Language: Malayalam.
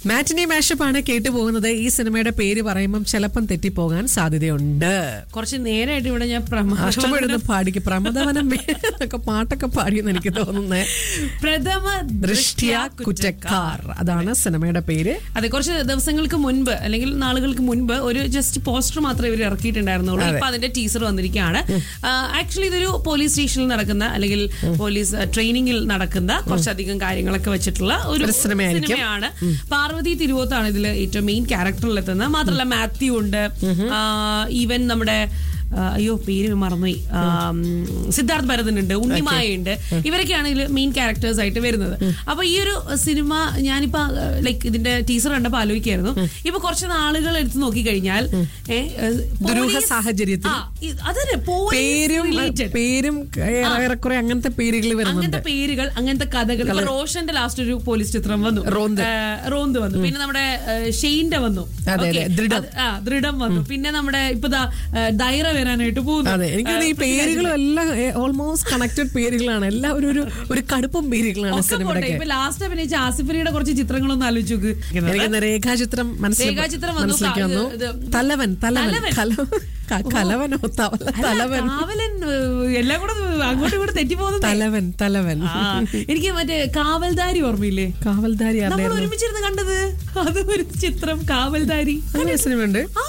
മാറ്റിനി മാഷപ്പ് ആണ് കേട്ടു പോകുന്നത് ഈ സിനിമയുടെ പേര് പറയുമ്പം ചിലപ്പം തെറ്റിപ്പോകാൻ സാധ്യതയുണ്ട് കുറച്ച് നേരമായിട്ട് ഇവിടെ ഞാൻ പ്രമാ- അഷ്ടപ്പെടുന്ന പാടിക്ക് പ്രമദവനം എന്നൊക്കെ പാട്ടൊക്കെ പാടിയെന്ന് എനിക്ക് തോന്നുന്നത് പ്രഥമ ദൃഷ്ട്യ കുറ്റക്കാർ അതാണ് സിനിമയുടെ പേര് അതെ കുറച്ച് ദിവസങ്ങൾക്ക് മുൻപ് അല്ലെങ്കിൽ നാളുകൾക്ക് മുൻപ് ഒരു ജസ്റ്റ് പോസ്റ്റർ മാത്രമേ ഇവർ ഇറക്കിയിട്ടുണ്ടായിരുന്നുള്ളൂ അതെ. ഇപ്പൊ അതിന്റെ ടീസർ വന്നിരിക്കുകയാണ് ആക്ച്വലി ഇതൊരു പോലീസ് സ്റ്റേഷനിൽ നടക്കുന്ന അല്ലെങ്കിൽ പോലീസ് ട്രെയിനിങ്ങിൽ നടക്കുന്ന കുറച്ചധികം കാര്യങ്ങളൊക്കെ വെച്ചിട്ടുള്ള ഒരു ഒരു സിനിമയായിരിക്കും. സിനിമയാണ് പാർവതി തിരുവോത്താണ് ഇതിൽ ഏറ്റവും മെയിൻ ക്യാരക്ടറിൽ എത്തുന്നത് മാത്രമല്ല മാത്യു ഉണ്ട് ഈവൻ നമ്മുടെ ആ, അയ്യോ പേര് മറന്നുപോയി ആ, ഉം, സിദ്ധാർത്ഥ് ഭരതനുണ്ട് ഉണ്ണിമായുണ്ട് ഇവരൊക്കെയാണ് ഇതിൽ മെയിൻ ക്യാരക്ടേഴ്സ് ആയിട്ട് വരുന്നത് അപ്പൊ ഈ ഒരു സിനിമ ഞാനിപ്പോ ലൈക്ക് ഇതിന്റെ ടീച്ചർ കണ്ടപ്പോ ആലോചിക്കായിരുന്നു ഇപ്പൊ കുറച്ച് നാളുകൾ എടുത്ത് നോക്കിക്കഴിഞ്ഞാൽ ഏ, ഏ, ദുരൂഹ police- സാഹചര്യത്തിൽ ആ, ഇ- അതന്നെ police പേരും related. പേരും ഏറെക്കുറെ അങ്ങനത്തെ പേരുകൾ വരുന്നുണ്ട് അങ്ങനത്തെ പേരുകൾ അങ്ങനത്തെ കഥകൾ ഇപ്പൊ റോഷന്റെ ലാസ്റ്റ് ഒരു പോലീസ് ചിത്രം വന്നു റോന്ത്. ആ, റോന്ത് വന്നു പിന്നെ നമ്മുടെ ആ, ഷെയ്ന്റെ വന്നു അതെ, Okay. അതെ, ദൃഢം. അത്, ആ ദൃഢം വന്നു പിന്നെ നമ്മുടെ ഇപ്പൊ ദാ, ആ, ദൈറ വരാനായിട്ട് പോകുന്നു അതെ എനിക്ക് തോന്നുന്നു ഈ ആ, പേരുകളും എല്ലാം ഓൾമോസ്റ്റ് കണക്റ്റഡ് പേരുകളാണ് എല്ലാം ഒരു ഒരു ഒരു കടുപ്പം പേരുകളാണ് ഒക്കെ പോട്ടെ സിനിമയുടെ ഇപ്പൊ ലാസ്റ്റ് അഭിനയിച്ച ആസിഫലിയുടെ കുറച്ച് ചിത്രങ്ങളൊന്നും ആലോചിച്ച് നോക്ക് എനിക്ക് രേഖാചിത്രം മനസ്സിൽ രേഖാചിത്രം വന്നു. മനസ്സിലേക്ക് വന്നു ഇത് ഇത് തലവൻ തലവൻ തലവൻ. കല- ക- കലവനോ തവല അല്ല, തലവൻ കാവലൻ ഏഹ്, എല്ലാം കൂടെ അങ്ങോട്ടും ഇങ്ങോട്ടും തെറ്റിപ്പോകുന്നത് തലവൻ തലവൻ ആ, എനിക്ക് മറ്റേ കാവൽദാരി ഓർമ്മയില്ലേ കാവൽദാരി നമ്മൾ ആരുടെയായിരുന്നു ഒരുമിച്ചിരുന്ന് കണ്ടത് അത് ഒരു ചിത്രം കാവൽദാരി അങ്ങനെ സിനിമയുണ്ട് ആ